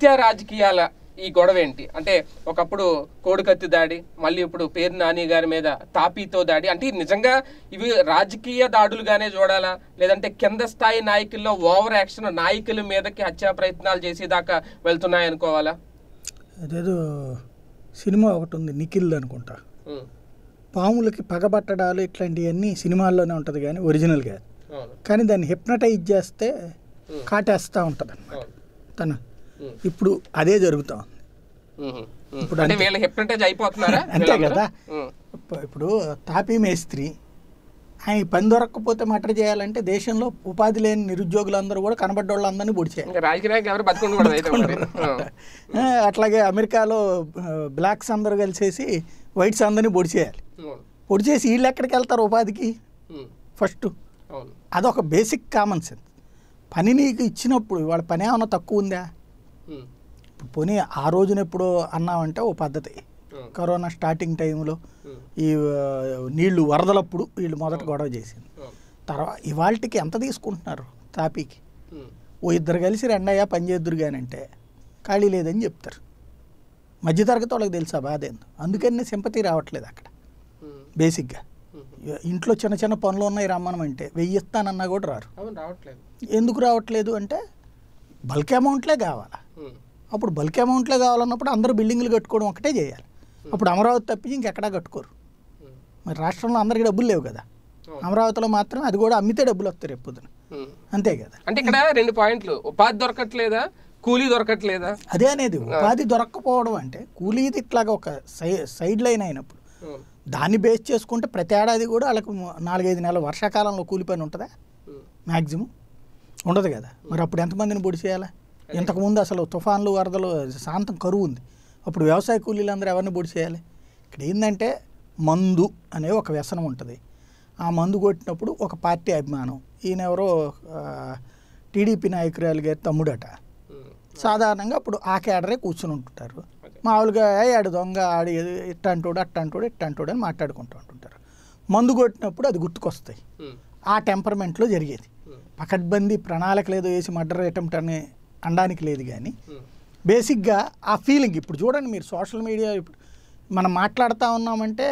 హత్య రాజకీయాల ఈ గొడవ ఏంటి అంటే ఒకప్పుడు కోడికత్తి దాడి మళ్ళీ ఇప్పుడు పేరు నాని గారి మీద తాపీతో దాడి అంటే ఇది నిజంగా ఇవి రాజకీయ దాడులుగానే చూడాలా లేదంటే కింద స్థాయి నాయకుల్లో ఓవర్ యాక్షన్ నాయకుల మీదకి హత్యా ప్రయత్నాలు చేసేదాకా వెళ్తున్నాయి అనుకోవాలా అదేదో సినిమా ఒకటి ఉంది నిఖిల్ అనుకుంటా ఉమ్, పాములకి పగబట్టడాలు ఇట్లాంటివన్నీ సినిమాల్లోనే ఉంటుంది కానీ ఒరిజినల్ కాదు అవును కానీ దాన్ని హిప్నటైజ్ చేస్తే కాటేస్తూ ఉంటుంది అవును తను ఉమ్, ఇప్పుడు అదే జరుగుతా ఉంది ఉమ్, ఉమ్. ఇప్పుడు అంటే అంతే. వీళ్ళు హిప్నటైజ్ అయిపోతున్నారా అంతే వీళ్ళందరూ? కదా. ఉమ్, ఇప్పు- ఇప్పుడు తాపీ మేస్త్రి ఆయన పని దొరకకపోతే మటర్ చేయాలంటే దేశంలో ఉపాధి లేని నిరుద్యోగులందరూ కూడా కనబడ్డ వాళ్ళందరినీ పొడిచేయాలి ఇంకా రాజకీయ నాయకులు ఎవరు బతుకుండకూడదు అయితే మరి. ఆ. ఆ, అట్లాగే అమెరికాలో ఆ, బ్లాక్స్ అందరూ కలిసేసి వైట్స్ అందరినీ పొడిచేయాలి అవును. పొడిచేసి వీళ్ళు ఎక్కడికి వెళ్తారు ఉపాధికి ఉమ్, ఫస్ట్ అవును అదొక బేసిక్ కామన్ సెన్స్ పని నీకు ఇచ్చినప్పుడు వాళ్ళ పని ఏమైనా తక్కువ ఉందా ఉమ్, ఇప్పుడు పోనీ ఆ రోజున ఎప్పుడో అన్నామంటే ఓ పద్ధతి అవును. కరోనా స్టార్టింగ్ టైంలో ఉమ్, ఈ ఆ, నీళ్లు వరదలప్పుడు వీళ్ళు మొదట గొడవ చేసింది అవును. తర్వాత ఇవాళకి ఎంత తీసుకుంటున్నారు తాపీకి ఉమ్, ఓ ఇద్దరు కలిసి రెండయ్యా పని చేద్దురు కానంటే ఖాళీ లేదని చెప్తారు మధ్యతరగతి వాళ్ళకి తెలుసా బాధ ఏందో అందుకని సింపతి రావట్లేదు అక్కడ ఉమ్, బేసిక్గా ఉమ్. ఇంట్లో చిన్న చిన్న పనులు ఉన్నాయి రమ్మనమంటే వెయ్యి ఇస్తానన్నా కూడా రారు అవును రావట్లేదు ఎందుకు రావట్లేదు అంటే బల్క్ అమౌంట్లే కావాలా ఉమ్, అప్పుడు బల్క్ అమౌంట్లే కావాలన్నప్పుడు అందరూ బిల్డింగ్లు కట్టుకోవడం ఒకటే చేయాలి అప్పుడు అమరావతి తప్పించి ఇంకెక్కడా కట్టుకోరు ఉమ్, మరి రాష్ట్రంలో అందరికీ డబ్బులు లేవు కదా అవును. అమరావతిలో మాత్రమే అది కూడా అమ్మితే డబ్బులు వస్తాయి రేపు పొద్దున ఉమ్. అంతే కదా అంటే ఇక్కడ రెండు పాయింట్లు ఉపాధి దొరకట్లేదా కూలీ దొరకట్లేదా అదే అనేది ఉపాధి దొరక్కపోవడం అంటే కూలీది ఇట్లాగా ఒక సై సైడ్ లైన్ అయినప్పుడు అవును. దాన్ని బేస్ చేసుకుంటే ప్రతి ఏడాది కూడా వాళ్ళకి ము- నాలుగైదు నెలల వర్షాకాలంలో కూలి పని ఉంటుందా ఉమ్, మ్యాక్సిమం ఉండదు కదా మరి అప్పుడు ఎంతమందిని పొడి చేయాలా ఇంతకుముందు అసలు తుఫాన్లు వరదలు శాంతం కరువు ఉంది అప్పుడు వ్యవసాయ కూలీలందరూ ఎవరిని పొడి చేయాలి ఇక్కడ ఏంటంటే మందు అనే ఒక వ్యసనం ఉంటుంది ఆ మందు కొట్టినప్పుడు ఒక పార్టీ అభిమానం ఈయన ఎవరో ఆ, టీడీపీ నాయకురాలు గారి తమ్ముడట ఉమ్, సాధారణంగా అప్పుడు ఆ కేడరే కూర్చుని ఉంటుంటారు అదే. మామూలుగా "ఏయ్, ఆడు దొంగ ఆడు ఇట్టంటోడు అట్టంటోడు ఇట్టంటోడు అని మాట్లాడుకుంటూ ఉంటుంటారు మందు కొట్టినప్పుడు అది గుర్తుకొస్తాయి ఉమ్, ఆ టెంపర్మెంట్లో జరిగేది ఉమ్, పకడ్బందీ ప్రణాళిక లేదో వేసి మర్డర్ అటెంప్ట్ అని అనడానికి లేదు కానీ ఉమ్, బేసిక్గా ఆ ఫీలింగ్ ఇప్పుడు చూడండి మీరు సోషల్ మీడియా ఇప్పుడు మనం మాట్లాడుతూ ఉన్నామంటే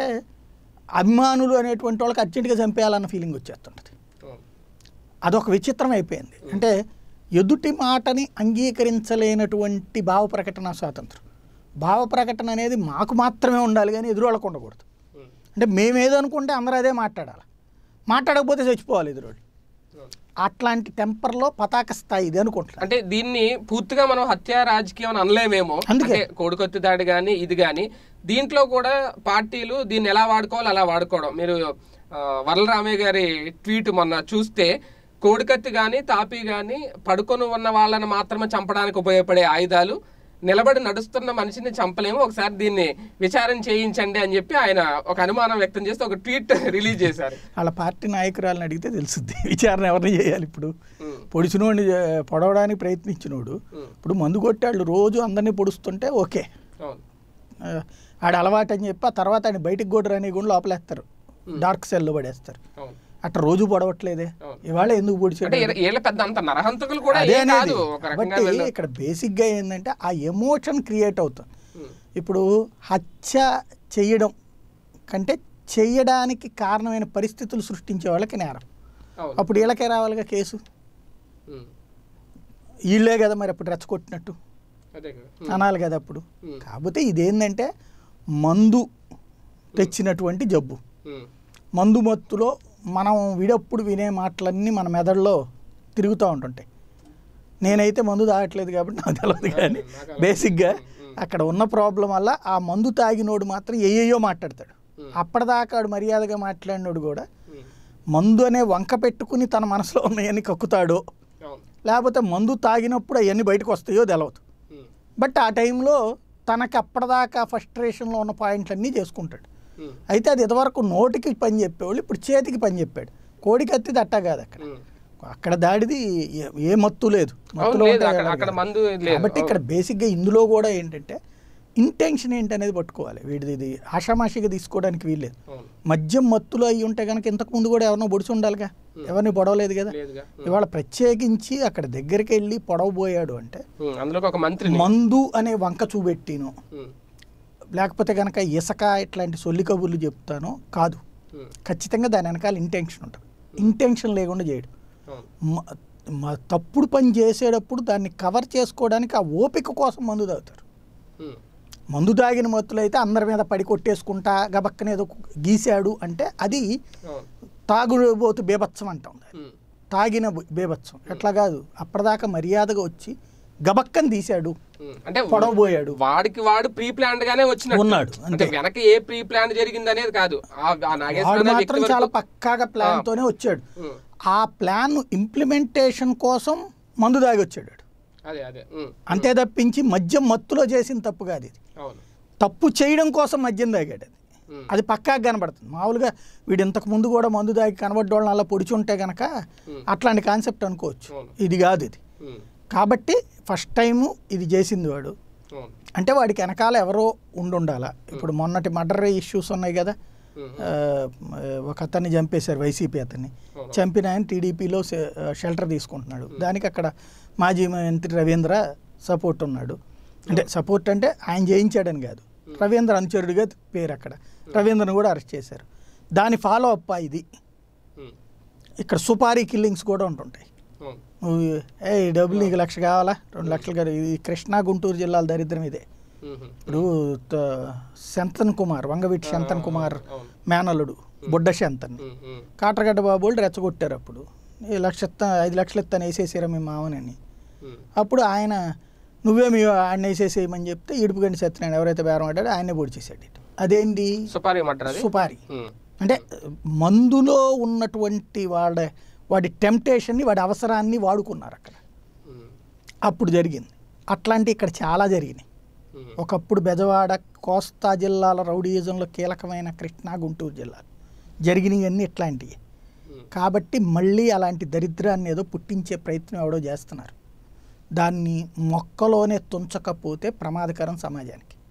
అభిమానులు అనేటువంటి వాళ్ళకి అర్జెంటుగా చంపేయాలన్న ఫీలింగ్ వచ్చేస్తుంటుంది అవును. అదొక విచిత్రం అయిపోయింది అంటే ఎదుటి మాటని అంగీకరించలేనటువంటి భావ ప్రకటన స్వాతంత్రం భావ ప్రకటన అనేది మాకు మాత్రమే ఉండాలి కానీ ఎదురు వాళ్ళకు ఉండకూడదు ఉమ్, అంటే మేమేదో అనుకుంటే అందరూ అదే మాట్లాడాలి మాట్లాడకపోతే చచ్చిపోవాలి ఎదురోళ్ళు అవును. అట్లాంటి టెంపర్లో పతాక స్థాయి ఇది అనుకుంటున్నాను అంటే దీన్ని పూర్తిగా మనం హత్య రాజకీయం అని అనలేమేమో అందుకే. అంటే కోడికొత్తి దాడి కానీ ఇది కానీ దీంట్లో కూడా పార్టీలు దీన్ని ఎలా వాడుకోవాలి అలా వాడుకోవడం మీరు ఆ, వరలరామయ్య గారి ట్వీట్ మొన్న చూస్తే కోడికత్తి కానీ తాపి కానీ పడుకొని ఉన్న వాళ్ళని మాత్రమే చంపడానికి ఉపయోగపడే ఆయుధాలు నిలబడి నడుస్తున్న మనిషిని చంపలేము ఒకసారి దీన్ని విచారణ చేయించండి అని చెప్పి ఆయన ఒక అనుమానం వ్యక్తం చేస్తే ఒక ట్వీట్ రిలీజ్ చేశారు వాళ్ళ పార్టీ నాయకురాలను అడిగితే తెలుస్తుంది విచారణ ఎవరిని చేయాలి ఇప్పుడు ఉమ్, పొడిచినోడిని చే- పొడవడానికి ప్రయత్నించినోడు ఉమ్, ఇప్పుడు మందు కొట్టాళ్ళు రోజు అందరినీ పొడుస్తుంటే ఓకే అవును ఆ, ఆడ అలవాటు అని చెప్పి ఆ తర్వాత ఆయన బయటికి కూడా రాని కూడా లోపలేస్తారు డార్క్ సెల్లో పడేస్తారు అవును అట్లా రోజు పొడవట్లేదే అవును. ఇవాళ ఎందుకు పొడిచాడు అంటే వీళ్ళ- వీళ్ళ పెద్ద అంత నరహంతకులు కూడా అదే ఏం అనేది కాదు ఒక రకంగా కాబట్టి వీళ్ళు ఇక్కడ బేసిక్గా ఏంటంటే ఆ ఎమోషన్ క్రియేట్ అవుతుంది ఉమ్, ఇప్పుడు హత్య చేయడం కంటే చేయడానికి కారణమైన పరిస్థితులు సృష్టించే వాళ్ళకి నేరం అవును అప్పుడు వీళ్ళకే రావాలిగా కేసు ఉమ్, వీళ్ళే కదా మరి అప్పుడు రెచ్చగొట్టినట్టు అదే కదా ఉమ్, అనాలి కదా అప్పుడు ఉమ్, కాకపోతే ఇదేంటంటే మందు తెచ్చినటువంటి జబ్బు ఉమ్, మందు మత్తులో మనం విడప్పుడు వినే మాటలన్నీ మన మెదడులో తిరుగుతూ ఉంటుంటాయి నేనైతే మందు తాగట్లేదు కాబట్టి నాకు తెలియదు కానీ నాకు అలా- బేసిక్గా ఉమ్, ఉమ్, అక్కడ ఉన్న ప్రాబ్లం వల్ల ఆ మందు తాగినోడు మాత్రం ఏయేయో మాట్లాడతాడు ఉమ్, అప్పటిదాకా ఆడు మర్యాదగా మాట్లాడినోడు కూడా ఉమ్, మందు అనే వంక పెట్టుకుని తన మనసులో ఉన్నాయని కక్కుతాడో అవును లేకపోతే మందు తాగినప్పుడు అవన్నీ బయటకు వస్తాయో తెలవదు ఉమ్, బట్ ఆ టైంలో తనకి అప్పటిదాకా ఫస్ట్రేషన్లో ఉన్న పాయింట్లన్నీ చేసుకుంటాడు ఉమ్, అయితే అది ఇంతవరకు నోటికి పని చెప్పేవాళ్ళు ఇప్పుడు చేతికి పని చెప్పాడు కోడికి అత్తిది అట్టా కాదు అక్కడ ఉమ్. అక్కడ దాడిది ఏ- ఏ మత్తు లేదు అవును మత్తులో లేదు ఉంటే అక్కడ వెళ్ళదు అక్కడ కదా. మందు లేదు కాబట్టి ఇక్కడ బేసిక్గా ఇందులో కూడా ఏంటంటే ఇంటెన్షన్ ఏంటి అనేది పట్టుకోవాలి వీడిది ఇది ఆషామాషిగా తీసుకోవడానికి వీల్లేదు అవును మద్యం మత్తులో అయ్యి ఉంటే కనుక ఇంతకు ముందు కూడా ఎవరినో బొడిచి ఉండాలిగా ఎవరిని పొడవలేదు కదా లేదుగా ఉమ్. ఇవాళ ప్రత్యేకించి అక్కడ దగ్గరికి వెళ్ళి పొడవబోయాడు అంటే ఉమ్, అందులోకి ఒక మంత్రిని మందు అనే వంక చూపెట్టిను ఉమ్, లేకపోతే కనుక ఇసుక ఇట్లాంటి సొల్లి కబుర్లు చెప్తాను కాదు ఉమ్, ఖచ్చితంగా దాని వెనకాల ఇంటెన్షన్ ఉంటుంది ఇంటెన్షన్ లేకుండా చేయడు అవును మ- మ- తప్పుడు పని చేసేటప్పుడు దాన్ని కవర్ చేసుకోవడానికి ఆ ఓపిక కోసం మందు తాగుతారు ఉమ్, మందు తాగిన మత్తులు అయితే అందరి మీద పడి కొట్టేసుకుంటా గబక్కన ఏదో గీశాడు అంటే అది అవును తాగుబోతు బీభత్సం అంటాం దాన్ని. ఉమ్, తాగిన బ- బీభత్సం ఎట్లా కాదు అప్పటిదాకా మర్యాదగా వచ్చి గబక్కని తీశాడు ఉమ్, అంటే పొడవబోయాడు వాడికి వాడు ప్రీ ప్లాన్డ్ గానే వచ్చినట్టు ఉన్నాడు, అంటే అంతే. వెనక ఏ ప్రీ ప్లాన్ జరిగింది అనేది కాదు ఆ ఆ నాగేశ్వర వాడు అనే మాత్రం వ్యక్తి చాలా వరకు- పక్కాగా ప్లాన్ తోనే వచ్చాడు ఉమ్, ఆ ప్లాన్ ఇంప్లిమెంటేషన్ కోసం మందు దాగి వచ్చాడు వాడు. అదే అదే ఉమ్, అంతే తప్పించి మద్యం మత్తులో చేసిన తప్పు కాదు ఇది అవును తప్పు చేయడం కోసం మద్యం తాగాడు అది ఉమ్, అది పక్కాగా కనబడుతుంది మామూలుగా వీడు ఇంతకు ముందు కూడా మందు దాగి కనబడ్డోళ్ళని అలా పొడిచుంటే గనక ఉమ్, అట్లాంటి కాన్సెప్ట్ అనుకోవచ్చు అవును. ఇది కాదు ఇది ఉమ్, కాబట్టి ఫస్ట్ టైము ఇది చేసింది వాడు అవును అంటే వాడికి వెనకాల ఎవరో ఉండుండాల ఇప్పుడు మొన్నటి మర్డర్ ఇష్యూస్ ఉన్నాయి కదా ఉమ్, ఆ, ఒక అతన్ని చంపేశారు వైసీపీ అతన్ని అవును. చంపిన ఆయన టీడీపీలో షెల్టర్ తీసుకుంటున్నాడు దానికి అక్కడ మాజీ మంత్రి రవీంద్ర సపోర్ట్ ఉన్నాడు అంటే సపోర్ట్ అంటే ఆయన చేయించాడని కాదు రవీంద్ర అనుచరుడిగా పేరు అక్కడ రవీంద్రను కూడా అరెస్ట్ చేశారు దాని ఫాలో అప్ ఇది ఉమ్, ఇక్కడ సుపారీ కిల్లింగ్స్ కూడా ఉంటుంటాయి అవును నువ్వు ఏ డబ్బులు నీకు లక్ష కావాలా రెండు లక్షలు కాదు ఇది కృష్ణా గుంటూరు జిల్లాల దరిద్రం ఇదే ఉమ్, ఉమ్, ఇప్పుడు త- శంతన్ కుమార్ వంగవీటి శంతన్ కుమార్ అవును మేనల్లుడు బుడ్డ శంతన్ ఉమ్, ఉమ్, కాటరగడ్డ బాబు వాళ్ళు రెచ్చగొట్టారు అప్పుడు ఈ లక్ష ఇస్తా ఐదు లక్షలు ఇస్తాను వేసేసారా మీ మామనని ఉమ్, అప్పుడు ఆయన నువ్వే మీ ఆయన వేసేసేయమని చెప్తే ఇడుపుగండి సత్యనారాయణ ఎవరైతే బేరం ఆడాడో ఆయనే పొడి చేశాడు ఇటు అదేంటి సుపారీ మటర్ అది సుపారి ఉమ్, అంటే మందులో ఉన్నటువంటి వాడ వాడి టెంప్టేషన్ని వాడి అవసరాన్ని వాడుకున్నారు అక్కడ ఉమ్, అప్పుడు జరిగింది అట్లాంటి ఇక్కడ చాలా జరిగినాయి ఉమ్, ఒకప్పుడు బెజవాడ కోస్తా జిల్లాల రౌడీయిజంలో కీలకమైన కృష్ణా గుంటూరు జిల్లాలు జరిగినవన్నీ ఇట్లాంటివి ఉమ్, కాబట్టి మళ్ళీ అలాంటి దరిద్రాన్ని ఏదో పుట్టించే ప్రయత్నం ఎవడో చేస్తున్నారు దాన్ని మొక్కలోనే తుంచకపోతే ప్రమాదకరం సమాజానికి